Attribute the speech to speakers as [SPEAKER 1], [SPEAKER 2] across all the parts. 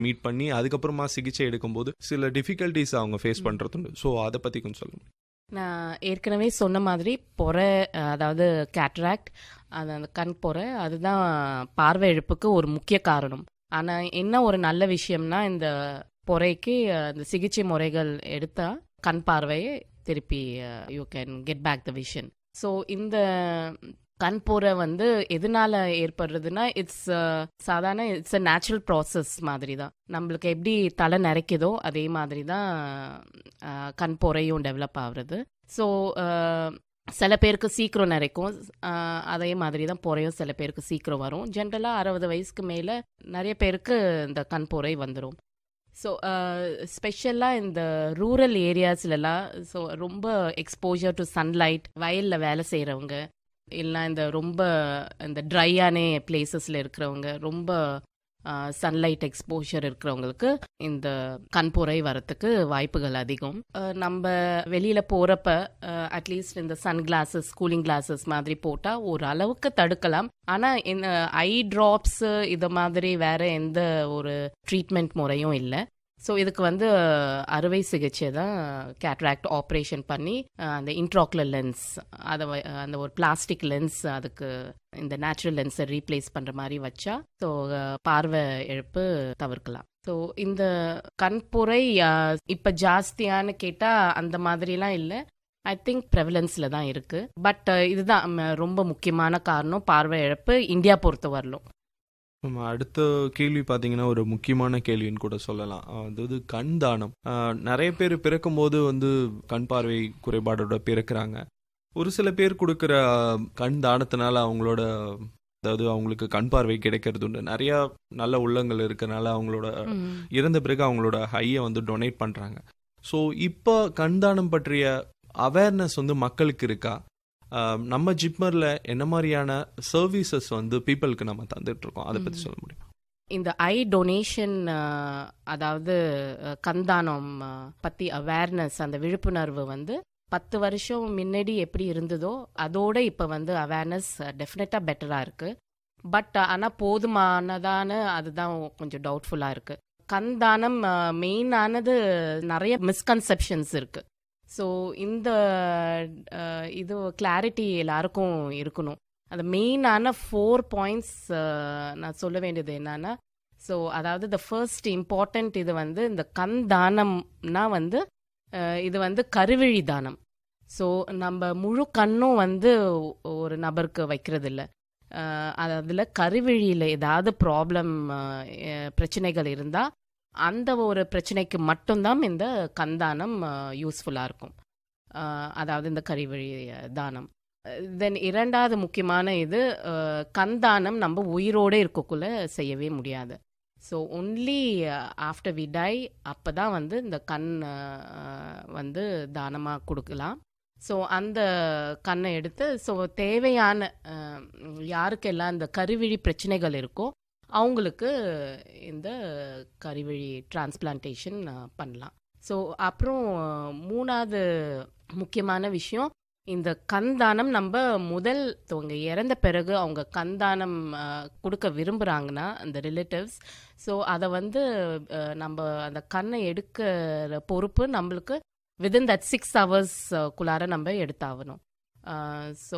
[SPEAKER 1] meet பண்ணி அதுக்கப்புறமா சிகிச்சை எடுக்கும்போது சில டிஃபிகல்ட்டிஸ் அவங்க ஃபேஸ் பண்ணுறதுண்டு ஸோ அதை பற்றி கொஞ்சம் சொல்லுங்க
[SPEAKER 2] நான் ஏற்கனவே சொன்ன மாதிரி பொறை அதாவது கேட்ராக்ட் அது அந்த கண் பொறை அதுதான் பார்வை இழப்புக்கு ஒரு முக்கிய காரணம் ஆனால் என்ன ஒரு நல்ல விஷயம்னா இந்த பொறைக்கு அந்த சிகிச்சை முறைகள் எடுத்தா கண் பார்வையை திருப்பி you can get back the vision so இந்த கண் பொறை வந்து எதனால ஏற்படுறதுன்னா இட்ஸ் சாதாரண இட்ஸ் அ நேச்சுரல் ப்ராசஸ் மாதிரி தான் நம்மளுக்கு எப்படி தலை நிறைக்குதோ அதே மாதிரி தான் கண் பொறையும் டெவலப் ஆகுறது ஸோ சில பேருக்கு சீக்கிரம் நிறைக்கும் அதே மாதிரி தான் பொறையும் சில பேருக்கு சீக்கிரம் வரும் ஜென்ரலாக அறுபது வயசுக்கு மேலே நிறைய பேருக்கு இந்த கண் பொறை வந்துடும் ஸோ ஸ்பெஷலாக இந்த ரூரல் ஏரியாஸ்லலாம் ஸோ ரொம்ப எக்ஸ்போஜர் டு சன்லைட் வயலில் வேலை செய்கிறவங்க இல்லை இந்த ரொம்ப இந்த ட்ரையான பிளேசஸில் இருக்கிறவங்க ரொம்ப சன்லைட் எக்ஸ்போஷர் இருக்கிறவங்களுக்கு இந்த கண்புரை வரத்துக்கு வாய்ப்புகள் அதிகம் நம்ம வெளியில் போகிறப்ப அட்லீஸ்ட் இந்த சன் கிளாஸஸ் கூலிங் கிளாஸஸ் மாதிரி போட்டால் ஒரு அளவுக்கு தடுக்கலாம் ஆனால் இந்த ஐ ட்ராப்ஸ் இது மாதிரி வேற எந்த ஒரு ட்ரீட்மெண்ட் முறையும் இல்லை ஸோ இதுக்கு வந்து அறுவை சிகிச்சை தான் கேட்ராக்ட் ஆப்ரேஷன் பண்ணி அந்த இன்ட்ராக்குலர் லென்ஸ் அதை அந்த ஒரு பிளாஸ்டிக் லென்ஸ் அதுக்கு இந்த நேச்சுரல் லென்ஸை ரீப்ளேஸ் பண்ணுற மாதிரி வச்சா ஸோ பார்வை இழப்பு தவிர்க்கலாம் ஸோ இந்த கண்புரை இப்போ ஜாஸ்தியான்னு கேட்டால் அந்த மாதிரிலாம் இல்லை ஐ திங்க் ப்ரெவலன்ஸில் தான் இருக்குது பட் இதுதான் ரொம்ப முக்கியமான காரணம் பார்வை இழப்பு இந்தியா பொறுத்த வரலும்
[SPEAKER 1] நம்ம அடுத்த கேள்வி பார்த்தீங்கன்னா ஒரு முக்கியமான கேள்வின்னு கூட சொல்லலாம் அதாவது கண் தானம் நிறைய பேர் பிறக்கும் போது வந்து கண் பார்வை குறைபாடோட பிறக்கிறாங்க ஒரு சில பேர் கொடுக்குற கண் தானத்தினால அவங்களோட அதாவது அவங்களுக்கு கண் பார்வை கிடைக்கிறது உண்டு நிறைய நல்ல உள்ளங்கள் இருக்கனால அவங்களோட இறந்த பிறகு அவங்களோட ஹையை வந்து டொனேட் பண்ணுறாங்க ஸோ இப்போ கண் தானம் பற்றிய அவேர்னஸ் வந்து மக்களுக்கு இருக்கா நம்ம ஜிப்மரில் என்ன மாதிரியான சர்வீசஸ் வந்து பீப்புளுக்கு நம்ம தந்துட்டு இருக்கோம் அதை பற்றி சொல்ல முடியும்
[SPEAKER 2] இந்த ஐ டொனேஷன் அதாவது கந்தானம் பற்றி அவேர்னஸ் அந்த விழிப்புணர்வு வந்து பத்து வருஷம் முன்னாடி எப்படி இருந்ததோ அதோட இப்போ வந்து அவேர்னஸ் டெஃபினட்டாக பெட்டராக இருக்குது பட் ஆனால் போதுமானதான அதுதான் கொஞ்சம் டவுட்ஃபுல்லாக இருக்குது கந்தானம் மெயினானது நிறைய மிஸ்கன்செப்ஷன்ஸ் இருக்குது ஸோ இந்த இது கிளாரிட்டி எல்லாருக்கும் இருக்கணும் அந்த மெயினான ஃபோர் பாயிண்ட்ஸ் நான் சொல்ல வேண்டியது என்னன்னா ஸோ அதாவது த ஃபர்ஸ்ட் இம்பார்ட்டண்ட் இது வந்து இந்த கண் தானம்னா வந்து இது வந்து கருவிழி தானம் ஸோ நம்ம முழு கண்ணும் வந்து ஒரு நபருக்கு வைக்கிறது இல்லை அதில் கருவிழியில் ஏதாவது ப்ராப்ளம் பிரச்சனைகள் இருந்தால் அந்த ஒரு பிரச்சனைக்கு மட்டும்தான் இந்த கந்தானம் யூஸ்ஃபுல்லாக இருக்கும் அதாவது இந்த கறிவழி தானம் தென் இரண்டாவது முக்கியமான இது கந்தானம் நம்ம உயிரோடு இருக்கக்குள்ள செய்யவே முடியாது so only after we die அப்போ தான் வந்து இந்த கண் வந்து தானமாக கொடுக்கலாம் ஸோ அந்த கண்ணை எடுத்து ஸோ தேவையான யாருக்கெல்லாம் இந்த கருவிழி பிரச்சனைகள் இருக்கோ அவங்களுக்கு இந்த கறிவழி டிரான்ஸ்பிளான்டேஷன் பண்ணலாம் ஸோ அப்புறம் மூணாவது முக்கியமான விஷயம் இந்த கந்தானம் நம்ம முதல் அவங்க இறந்த பிறகு அவங்க கந்தானம் கொடுக்க விரும்புகிறாங்கன்னா அந்த ரிலேட்டிவ்ஸ் ஸோ அதை வந்து நம்ம அந்த கண்ணை எடுக்கிற பொறுப்பு நம்மளுக்கு வித்தின் தட் சிக்ஸ் ஹவர்ஸ்க்குள்ளார நம்ம எடுத்தாகணும் ஸோ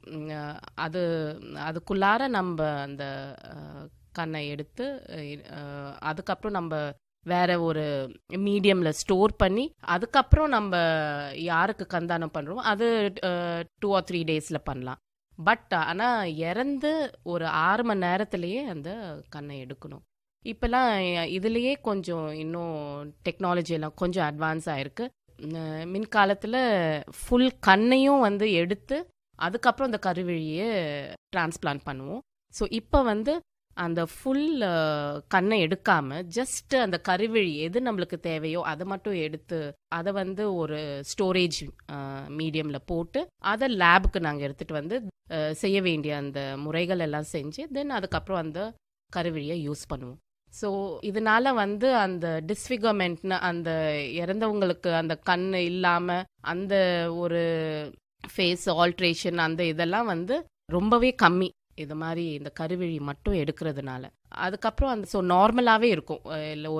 [SPEAKER 2] அது அதுக்குள்ளார நம்ம அந்த கண்ணை எடுத்து அதுக்கப்புறம் நம்ம வேற ஒரு மீடியமில் ஸ்டோர் பண்ணி அதுக்கப்புறம் நம்ம யாருக்கு கந்தானம் பண்ணுறோம் அது டூ ஆர் த்ரீ டேஸில் பண்ணலாம் பட் ஆனால் இறந்து ஒரு ஆறு மணி நேரத்துலேயே அந்த கண்ணை எடுக்கணும் இப்போல்லாம் இதுலேயே கொஞ்சம் இன்னும் டெக்னாலஜி எல்லாம் கொஞ்சம் அட்வான்ஸ் ஆயிருக்கு மின்காலத்தில் ஃபுல் கண்ணையும் வந்து எடுத்து அதுக்கப்புறம் அந்த கருவிழியை டிரான்ஸ்பிளான்ட் பண்ணுவோம் ஸோ இப்போ வந்து அந்த ஃபுல் கண்ணை எடுக்காம ஜஸ்ட் அந்த கருவிழி எது நம்மளுக்கு தேவையோ அதை மட்டும் எடுத்து அதை வந்து ஒரு ஸ்டோரேஜ் மீடியம்ல போட்டு அதை லேபுக்கு நாங்கள் எடுத்துட்டு வந்து செய்ய வேண்டிய அந்த முறைகள் எல்லாம் செஞ்சு தென் அதுக்கப்புறம் அந்த கருவிழியை யூஸ் பண்ணுவோம் ஸோ இதனால வந்து அந்த டிஸ்ஃபிகர்மெண்ட்னு அந்த இறந்தவங்களுக்கு அந்த கண் இல்லாமல் அந்த ஒரு ஃபேஸ் ஆல்ட்ரேஷன் அந்த இதெல்லாம் வந்து ரொம்பவே கம்மி இது மாதிரி இந்த கருவிழி மட்டும் எடுக்கிறதுனால அதுக்கப்புறம் அந்த ஸோ நார்மலாகவே இருக்கும் இல்லை